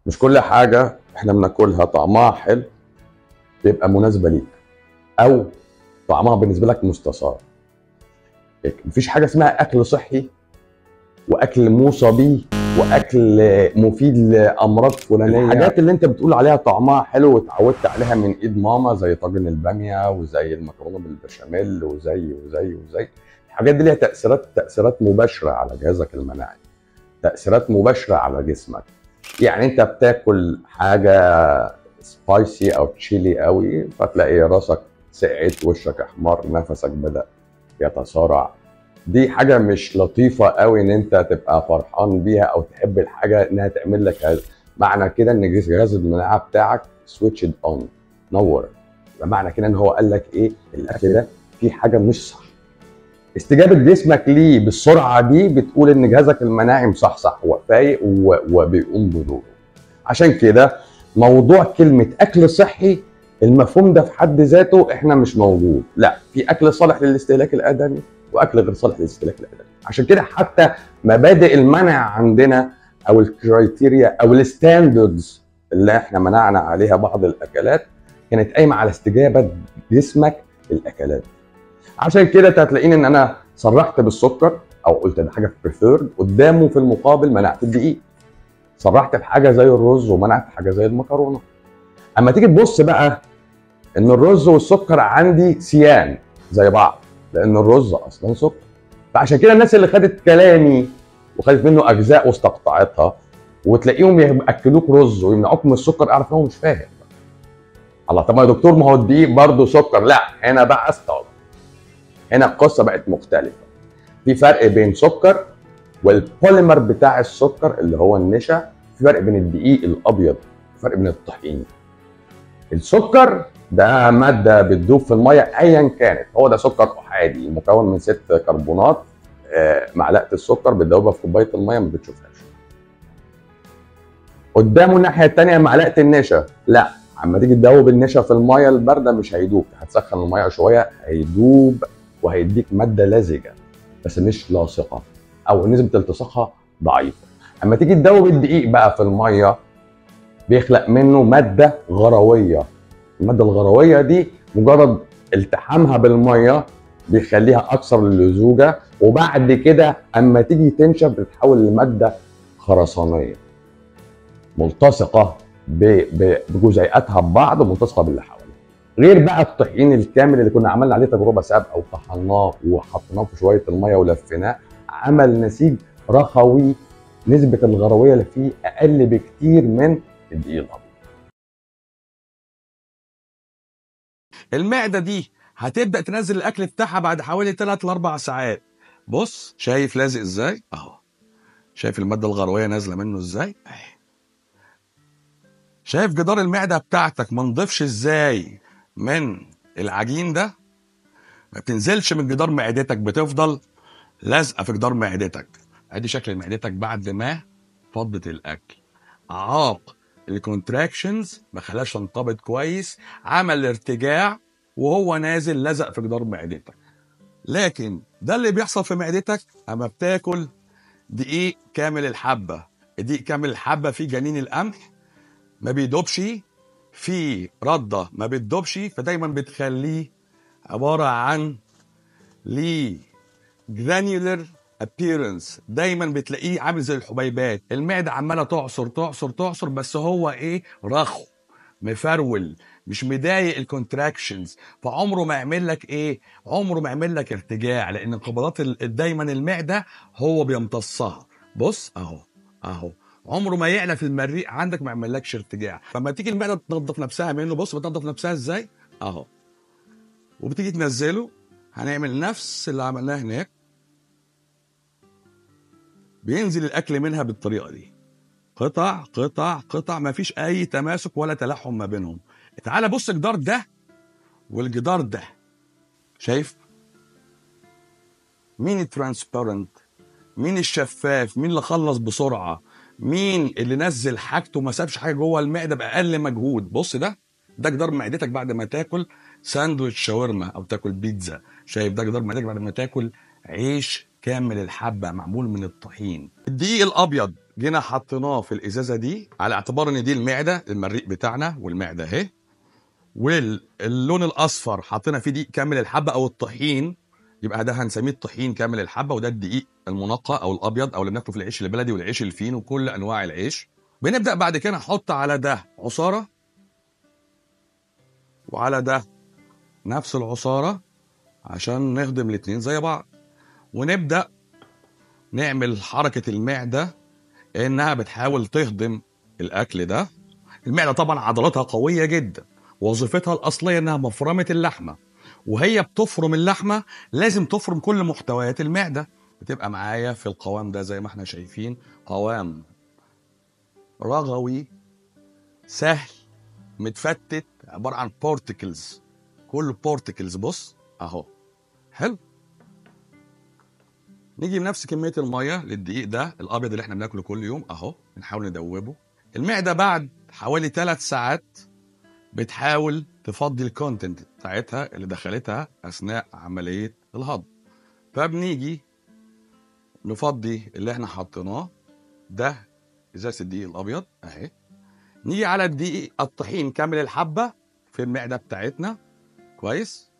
مش كل حاجه احنا بناكلها طعمها حلو تبقى مناسبه ليك او طعمها بالنسبه لك مستصار مفيش حاجه اسمها اكل صحي واكل موصى بيه واكل مفيد لامراض فلانيه الحاجات اللي انت بتقول عليها طعمها حلو واتعودت عليها من ايد ماما زي طاجن الباميه وزي المكرونه بالبشاميل وزي وزي وزي الحاجات دي ليها تاثيرات تاثيرات مباشره على جهازك المناعي تاثيرات مباشره على جسمك يعني انت بتاكل حاجه سبايسي او تشيلي قوي فتلاقي راسك سقعت وشك احمر نفسك بدا يتسارع دي حاجه مش لطيفه قوي ان انت تبقى فرحان بيها او تحب الحاجه انها تعمل لك هذا معنى كده ان جهاز المناعه بتاعك سويتشد اون نور يبقى معنى كده ان هو قال لك ايه الاكل ده في حاجه مش صح استجابه جسمك ليه بالسرعه دي بتقول ان جهازك المناعي مصحصح وفايق و- وبيقوم بدوره عشان كده موضوع كلمه اكل صحي المفهوم ده في حد ذاته احنا مش موجود لا في اكل صالح للاستهلاك الادمي واكل غير صالح للاستهلاك الادمي عشان كده حتى مبادئ المنع عندنا او الكرايتيريا او الستاندردز اللي احنا منعنا عليها بعض الاكلات كانت قايمه على استجابه جسمك للاكلات عشان كده انت هتلاقيني ان انا صرحت بالسكر او قلت ده حاجه بريفيرد قدامه في المقابل منعت الدقيق صرحت بحاجه زي الرز ومنعت حاجه زي المكرونه اما تيجي تبص بقى ان الرز والسكر عندي سيان زي بعض لان الرز اصلا سكر فعشان كده الناس اللي خدت كلامي وخدت منه اجزاء واستقطعتها وتلاقيهم ياكلوك رز ويمنعوك من السكر اعرف ان هو مش فاهم الله طب ما يا دكتور ما هو الدقيق برضه سكر لا هنا بقى استوعب هنا القصه بقت مختلفه في فرق بين سكر والبوليمر بتاع السكر اللي هو النشا في فرق بين الدقيق الابيض في فرق بين الطحين السكر ده ماده بتدوب في الميه ايا كانت هو ده سكر احادي مكون من ست كربونات آه، معلقه السكر بتدوبها في كوبايه الميه ما بتشوفهاش قدامه الناحيه الثانيه معلقه النشا لا اما تيجي تدوب النشا في الميه البارده مش هيدوب هتسخن الميه شويه هيدوب وهيديك ماده لزجه بس مش لاصقه او نسبه التصاقها ضعيفه اما تيجي تدوب الدقيق بقى في الميه بيخلق منه ماده غرويه الماده الغرويه دي مجرد التحامها بالميه بيخليها اكثر لزوجه وبعد كده اما تيجي تنشف بتتحول لماده خرسانيه ملتصقه ب- ب- بجزيئاتها ببعض وملتصقه باللي حواليها غير بقى الطحين الكامل اللي كنا عملنا عليه تجربه سابقه وطحناه وحطيناه في شويه الميه ولفيناه عمل نسيج رخوي نسبه الغرويه اللي فيه اقل بكتير من الدقيق الابيض المعده دي هتبدا تنزل الاكل بتاعها بعد حوالي 3 ل 4 ساعات بص شايف لازق ازاي اهو شايف الماده الغرويه نازله منه ازاي اهي شايف جدار المعده بتاعتك ما نضيفش ازاي من العجين ده ما بتنزلش من جدار معدتك بتفضل لازقه في جدار معدتك ادي شكل معدتك بعد ما فضت الاكل عاق الكونتراكشنز ما خلاش تنقبض كويس عمل ارتجاع وهو نازل لزق في جدار معدتك لكن ده اللي بيحصل في معدتك اما بتاكل دقيق كامل الحبه الدقيق كامل الحبه فيه جنين القمح ما بيدوبش في رده ما بتدوبش فدايما بتخليه عباره عن ليه جرانيولر appearance دايما بتلاقيه عامل زي الحبيبات المعده عماله تعصر تعصر تعصر بس هو ايه رخو مفرول مش مضايق الكونتراكشنز فعمره ما يعمل لك ايه عمره ما يعمل لك ارتجاع لان انقباضات ال- دايما المعده هو بيمتصها بص اهو اهو عمره ما يعلى في المريء عندك ما يعملكش ارتجاع فما تيجي المعده تنظف نفسها منه بص بتنظف نفسها ازاي اهو وبتيجي تنزله هنعمل نفس اللي عملناه هناك بينزل الاكل منها بالطريقه دي قطع قطع قطع ما فيش اي تماسك ولا تلاحم ما بينهم تعال بص الجدار ده والجدار ده شايف مين الترانسبيرنت مين الشفاف مين اللي خلص بسرعه مين اللي نزل حاجته ما سابش حاجه جوه المعده باقل مجهود بص ده ده جدار معدتك بعد ما تاكل ساندويتش شاورما او تاكل بيتزا شايف ده جدار معدتك بعد ما تاكل عيش كامل الحبه معمول من الطحين الدقيق الابيض جينا حطيناه في الازازه دي على اعتبار ان دي المعده المريء بتاعنا والمعده اهي واللون الاصفر حطينا فيه دقيق كامل الحبه او الطحين يبقى ده هنسميه الطحين كامل الحبه وده الدقيق المنقى او الابيض او اللي بناكله في العيش البلدي والعيش الفين وكل انواع العيش بنبدا بعد كده نحط على ده عصاره وعلى ده نفس العصاره عشان نخدم الاتنين زي بعض ونبدا نعمل حركه المعده انها بتحاول تهضم الاكل ده المعده طبعا عضلاتها قويه جدا وظيفتها الاصليه انها مفرمه اللحمه وهي بتفرم اللحمه لازم تفرم كل محتويات المعده بتبقى معايا في القوام ده زي ما احنا شايفين قوام رغوي سهل متفتت عباره عن بورتكلز كله بورتكلز بص اهو حلو نيجي بنفس كميه الميه للدقيق ده الابيض اللي احنا بناكله كل يوم اهو بنحاول ندوبه المعده بعد حوالي ثلاث ساعات بتحاول تفضي الكونتنت بتاعتها اللي دخلتها اثناء عمليه الهضم فبنيجي نفضي اللي احنا حطيناه ده ازازه الدقيق الابيض اهي نيجي على الدقيق الطحين كامل الحبه في المعده بتاعتنا كويس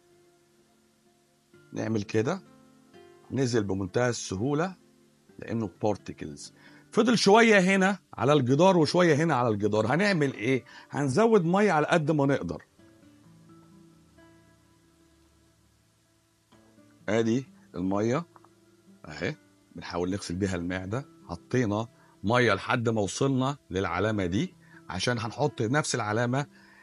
نعمل كده نزل بمنتهى السهوله لانه بارتكلز فضل شويه هنا على الجدار وشويه هنا على الجدار هنعمل ايه هنزود ميه على قد ما نقدر ادي الميه اهي بنحاول نغسل بيها المعده حطينا ميه لحد ما وصلنا للعلامه دي عشان هنحط نفس العلامه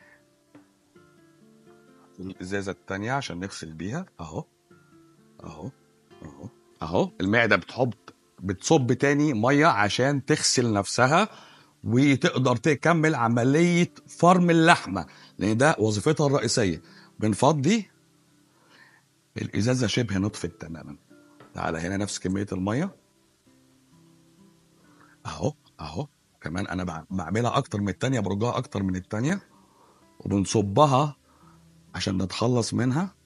في الازازه التانية عشان نغسل بيها اهو اهو اهو اهو المعده بتحط بتصب تاني ميه عشان تغسل نفسها وتقدر تكمل عمليه فرم اللحمه لان ده وظيفتها الرئيسيه بنفضي الازازه شبه نطفت تماما تعالى هنا نفس كميه الميه اهو اهو كمان انا بع- بعملها اكتر من التانية برجها اكتر من التانية وبنصبها عشان نتخلص منها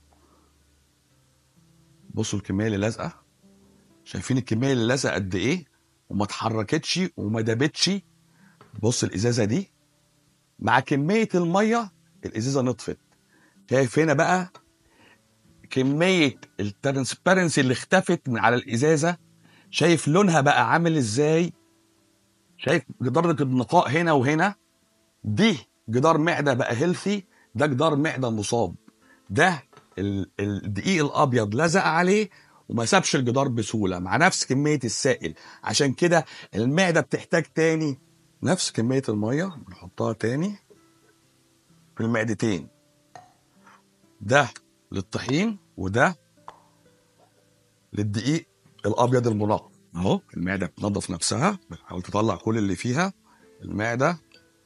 بصوا الكميه اللي لازقه شايفين الكميه اللي لازقه قد ايه وما اتحركتش وما دابتش بص الازازه دي مع كميه الميه الازازه نطفت شايف هنا بقى كميه الترانسبيرنسي اللي اختفت من على الازازه شايف لونها بقى عامل ازاي شايف درجه النقاء هنا وهنا دي جدار معده بقى هيلثي ده جدار معده مصاب ده ال- الدقيق الابيض لزق عليه وما سابش الجدار بسهوله مع نفس كميه السائل عشان كده المعده بتحتاج تاني نفس كميه الميه بنحطها تاني في المعدتين ده للطحين وده للدقيق الابيض المنقى اهو المعده بتنظف نفسها بتحاول تطلع كل اللي فيها المعده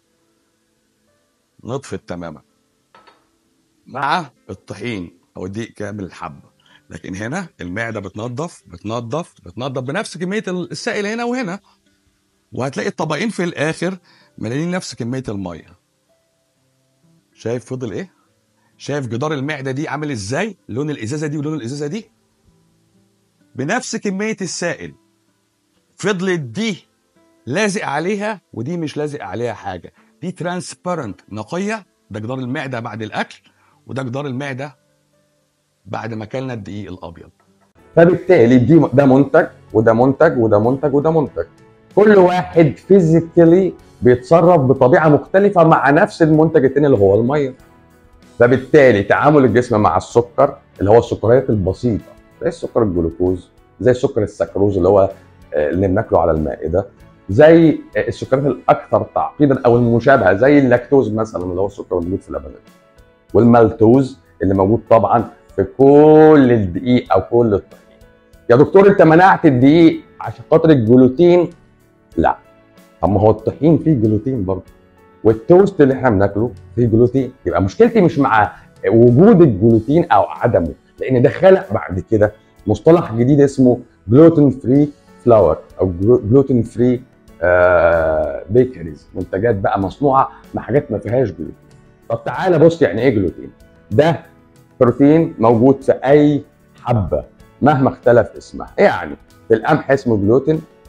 نطفت تماما مع الطحين او الدقيق كامل الحبه لكن هنا المعده بتنظف بتنظف بتنظف بنفس كميه السائل هنا وهنا وهتلاقي الطبقين في الاخر مليانين نفس كميه الميه شايف فضل ايه شايف جدار المعده دي عامل ازاي لون الازازه دي ولون الازازه دي بنفس كميه السائل فضلت دي لازق عليها ودي مش لازق عليها حاجه دي ترانسبيرنت نقيه ده جدار المعده بعد الاكل وده جدار المعده بعد ما اكلنا الدقيق الابيض فبالتالي دي ده منتج وده منتج وده منتج وده منتج كل واحد فيزيكالي بيتصرف بطبيعه مختلفه مع نفس المنتج التاني اللي هو الميه فبالتالي تعامل الجسم مع السكر اللي هو السكريات البسيطه زي السكر الجلوكوز زي سكر السكروز اللي هو آه، اللي بناكله على المائده زي آه، السكريات الاكثر تعقيدا او المشابهه زي اللاكتوز مثلا اللي هو السكر الموجود في اللبن والمالتوز اللي موجود طبعا في كل الدقيق او كل الطحين يا دكتور انت منعت الدقيق عشان خاطر الجلوتين لا طب ما هو الطحين فيه جلوتين برضه والتوست اللي احنا بناكله فيه جلوتين يبقى مشكلتي مش مع وجود الجلوتين او عدمه لان ده خلق بعد كده مصطلح جديد اسمه جلوتين فري فلاور او جلوتين فري بيكريز منتجات بقى مصنوعه مع حاجات ما فيهاش جلوتين طب تعالى بص يعني ايه جلوتين ده بروتين موجود في اي حبه مهما اختلف اسمها يعني في القمح اسمه جلوتين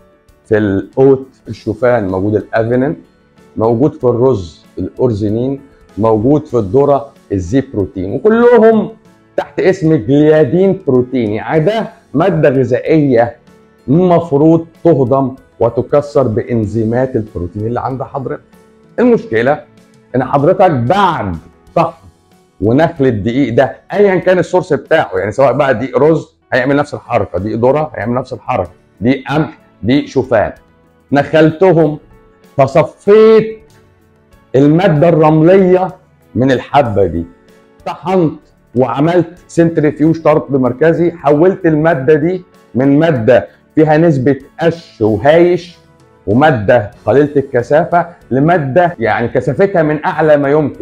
في الاوت الشوفان موجود الافينين موجود في الرز الاورزينين موجود في الذره الزي بروتين وكلهم تحت اسم جليادين بروتين يعني ده ماده غذائيه المفروض تهضم وتكسر بانزيمات البروتين اللي عند حضرتك المشكله ان حضرتك بعد طحن ونخل الدقيق ده ايا كان السورس بتاعه يعني سواء بقى دقيق رز هيعمل نفس الحركه دقيق ذره هيعمل نفس الحركه دقيق قمح دقيق شوفان نخلتهم فصفيت الماده الرمليه من الحبه دي طحنت وعملت سنتريفيوج طرد مركزي حولت الماده دي من ماده فيها نسبه قش وهايش وماده قليله الكثافه لماده يعني كثافتها من اعلى ما يمكن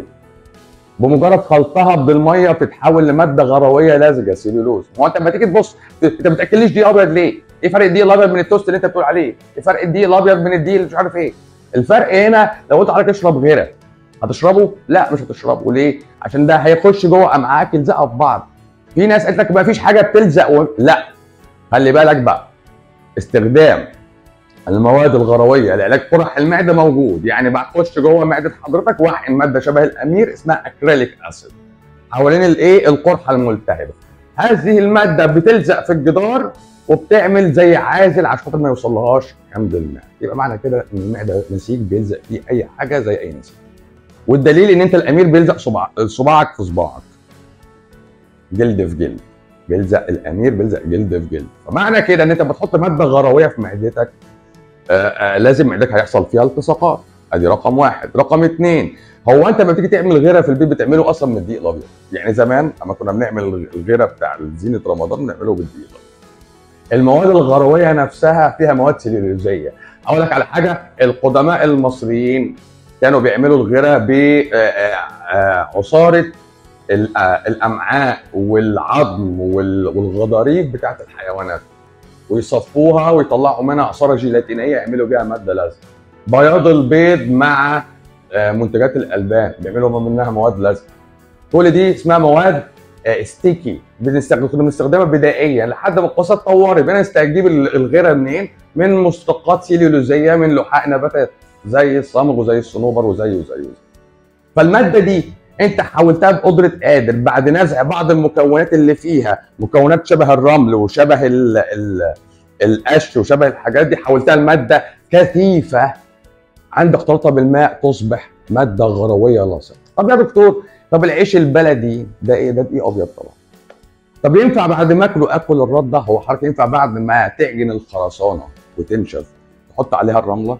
بمجرد خلطها بالميه بتتحول لماده غرويه لزجه سيلولوز هو انت لما تيجي تبص انت ما بتاكليش دي ابيض ليه؟ ايه فرق الدقيق الابيض من التوست اللي انت بتقول عليه؟ ايه فرق الدقيق الابيض من الدقيق اللي مش عارف ايه؟ الفرق هنا لو قلت حضرتك اشرب غيره هتشربه؟ لا مش هتشربه ليه؟ عشان ده هيخش جوه امعائك يلزقها في بعض. في ناس قالت لك ما فيش حاجه بتلزق و... لا خلي بالك بقى استخدام المواد الغرويه لعلاج قرح المعده موجود يعني بخش جوه معده حضرتك واحقن ماده شبه الامير اسمها اكريليك اسيد حوالين الايه القرحه الملتهبه هذه الماده بتلزق في الجدار وبتعمل زي عازل عشان خاطر ما يوصلهاش حمض المعده يبقى معنى كده ان المعده نسيج بيلزق فيه اي حاجه زي اي نسيج والدليل ان انت الامير بيلزق صباع صباعك في صباعك جلد في جلد بيلزق الامير بيلزق جلد في جلد فمعنى كده ان انت بتحط ماده غرويه في معدتك آآ آآ لازم معدتك هيحصل فيها التصاقات ادي رقم واحد رقم اثنين هو انت لما تيجي تعمل غيره في البيت بتعمله اصلا من الدقيق الابيض يعني زمان اما كنا بنعمل الغيره بتاع زينه رمضان بنعمله بالدقيق الابيض المواد الغرويه نفسها فيها مواد سليلوزيه اقول لك على حاجه القدماء المصريين كانوا بيعملوا الغيره بعصاره الامعاء والعظم والغضاريف بتاعت الحيوانات ويصفوها ويطلعوا منها عصاره جيلاتينيه يعملوا بيها ماده لازقه بياض البيض مع منتجات الالبان بيعملوا منها مواد لازقه كل دي اسمها مواد ستيكي بنستخدم كنا بنستخدمها بدائيا لحد ما القصه اتطورت بقينا نستجيب الغيره منين؟ من مشتقات سيلولوزيه من لحاء نباتات زي الصمغ وزي الصنوبر وزي وزي وزي فالماده دي انت حولتها بقدره قادر بعد نزع بعض المكونات اللي فيها مكونات شبه الرمل وشبه ال ال القش وشبه الحاجات دي حولتها لماده كثيفه عند اختلاطها بالماء تصبح ماده غرويه لاصقه طب يا دكتور طب العيش البلدي ده ايه ده دقيق ابيض طبعا طب ينفع بعد ما اكله اكل الرد ده هو حضرتك ينفع بعد ما تعجن الخرسانه وتنشف تحط عليها الرمله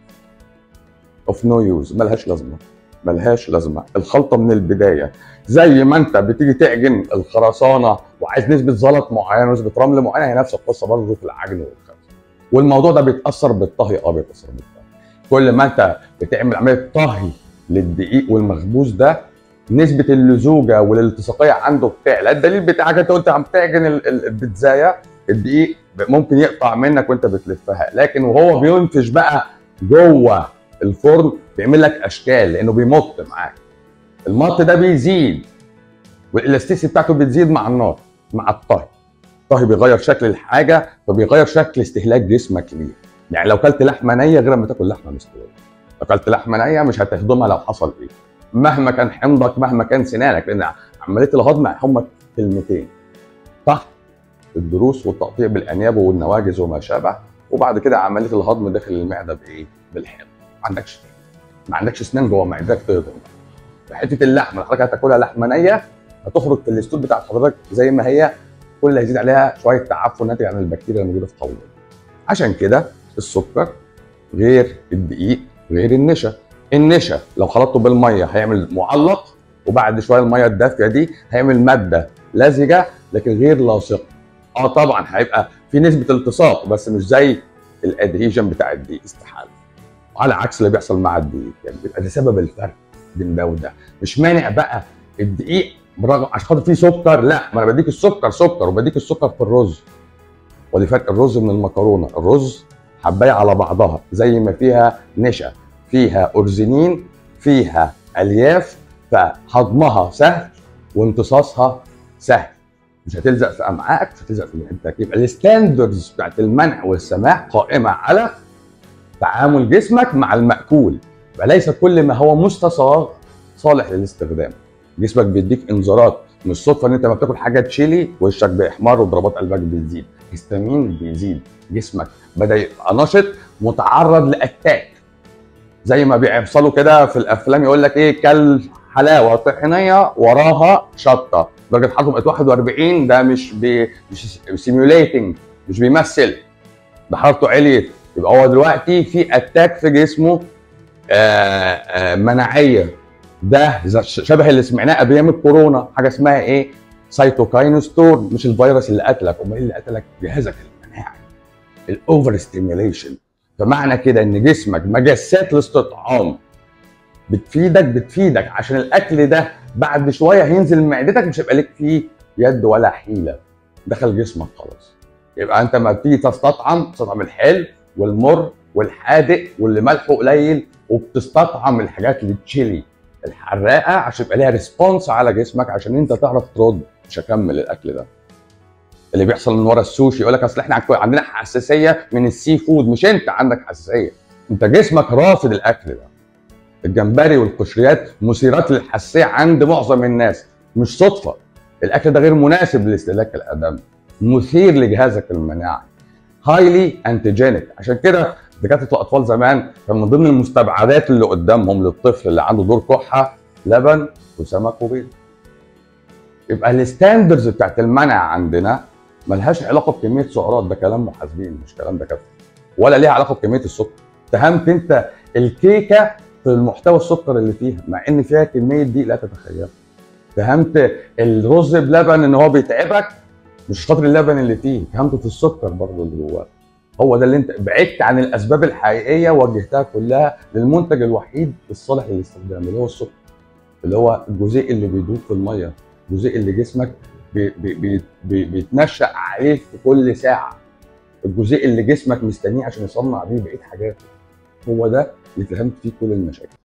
اوف نو يوز ملهاش لازمه ملهاش لازمه الخلطه من البدايه زي ما انت بتيجي تعجن الخرسانه وعايز نسبه زلط معينه ونسبه رمل معينه هي نفس القصه برضه في العجن والخرز والموضوع ده بيتاثر بالطهي اه بيتاثر بالطهي كل ما انت بتعمل عمليه طهي للدقيق والمخبوز ده نسبه اللزوجه والالتصاقيه عنده بتعلى الدليل بتاعك انت وانت عم تعجن البيتزايه الدقيق ممكن يقطع منك وانت بتلفها لكن وهو بينفش بقى جوه الفرن بيعمل لك اشكال لانه بيمط معاك المط ده بيزيد والالاستيسي بتاعته بتزيد مع النار مع الطهي الطهي بيغير شكل الحاجه فبيغير شكل استهلاك جسمك ليه يعني لو كلت لحمه نيه غير لما تاكل لحمه مستويه لو كلت لحمه نيه مش هتهضمها لو حصل ايه مهما كان حمضك مهما كان سنانك لان عمليه الهضم هم كلمتين طحن الضروس والتقطيع بالانياب والنواجذ وما شابه وبعد كده عمليه الهضم داخل المعده بايه؟ بالحمض ما عندكش ما عندكش اسنان جوه معدتك تهضم حته اللحمه حضرتك هتاكلها لحمه نيه هتخرج في الاستول بتاعت حضرتك زي ما هي كل اللي هيزيد عليها شويه تعفن ناتج عن البكتيريا الموجوده في قولك عشان كده السكر غير الدقيق غير النشا النشا لو خلطته بالميه هيعمل معلق وبعد شويه الميه الدافيه دي هيعمل ماده لزجه لكن غير لاصقه اه طبعا هيبقى في نسبه التصاق بس مش زي الادهيجن بتاع الدقيق استحاله على عكس اللي بيحصل مع الدقيق يعني بيبقى ده سبب الفرق بين ده وده مش مانع بقى الدقيق برغم عشان خاطر فيه سكر لا ما انا بديك السكر سكر وبديك السكر في الرز ودي فرق الرز من المكرونه الرز حبايه على بعضها زي ما فيها نشا فيها اورزينين فيها الياف فهضمها سهل وامتصاصها سهل مش هتلزق في امعائك مش هتلزق في معدتك يبقى الستاندردز بتاعت المنع والسماح قائمه على تعامل جسمك مع المأكول وليس كل ما هو مستصاغ صالح للاستخدام جسمك بيديك انذارات مش صدفه ان انت لما بتاكل حاجه تشيلي وشك بيحمر وضربات قلبك بتزيد هيستامين بيزيد جسمك بدا يبقى نشط متعرض لاتاك زي ما بيحصلوا كده في الافلام يقول لك ايه كل حلاوه طحينيه وراها شطه درجه حرارته بقت 41 ده مش بي مش سيميوليتنج مش بيمثل ده حرارته عليت يبقى هو دلوقتي في اتاك في جسمه آآ آآ مناعيه ده شبه اللي سمعناه قبل ايام الكورونا حاجه اسمها ايه؟ سيتوكاين ستورم مش الفيروس اللي قتلك امال اللي قتلك جهازك المناعي الاوفر ستيميوليشن فمعنى كده ان جسمك مجسات الاستطعام بتفيدك بتفيدك عشان الاكل ده بعد شويه هينزل معدتك مش هيبقى لك فيه يد ولا حيله دخل جسمك خلاص يبقى انت ما بتيجي تستطعم تستطعم الحلو والمر والحادق واللي ملحه قليل وبتستطعم الحاجات اللي تشيلي الحراقه عشان يبقى ليها ريسبونس على جسمك عشان انت تعرف ترد مش هكمل الاكل ده اللي بيحصل من ورا السوشي يقول لك اصل احنا عندنا حساسيه من السي فود مش انت عندك حساسيه انت جسمك رافض الاكل ده الجمبري والقشريات مثيرات للحساسيه عند معظم الناس مش صدفه الاكل ده غير مناسب لاستهلاك الادم مثير لجهازك المناعي هايلي انتيجينيك عشان كده دكاتره الاطفال زمان كان من ضمن المستبعدات اللي قدامهم للطفل اللي عنده دور كحه لبن وسمك وبيض يبقى الستاندرز بتاعت المنع عندنا ملهاش علاقه بكميه سعرات ده كلام محاسبين مش كلام دكاتره ولا ليها علاقه بكميه السكر اتهمت انت الكيكه في المحتوى السكر اللي فيها مع ان فيها كميه دي لا تتخيلها اتهمت الرز بلبن ان هو بيتعبك مش خاطر اللبن اللي فيه اتهمته في السكر برضه اللي جواه هو ده اللي انت بعدت عن الاسباب الحقيقيه وجهتها كلها للمنتج الوحيد الصالح للاستخدام اللي هو السكر اللي هو الجزيء اللي بيدوب في الميه الجزيء اللي جسمك بي بي بي بي بيتنشأ عليه في كل ساعه الجزيء اللي جسمك مستنيه عشان يصنع بيه بقيه حاجاته هو ده اللي فهمت فيه كل المشاكل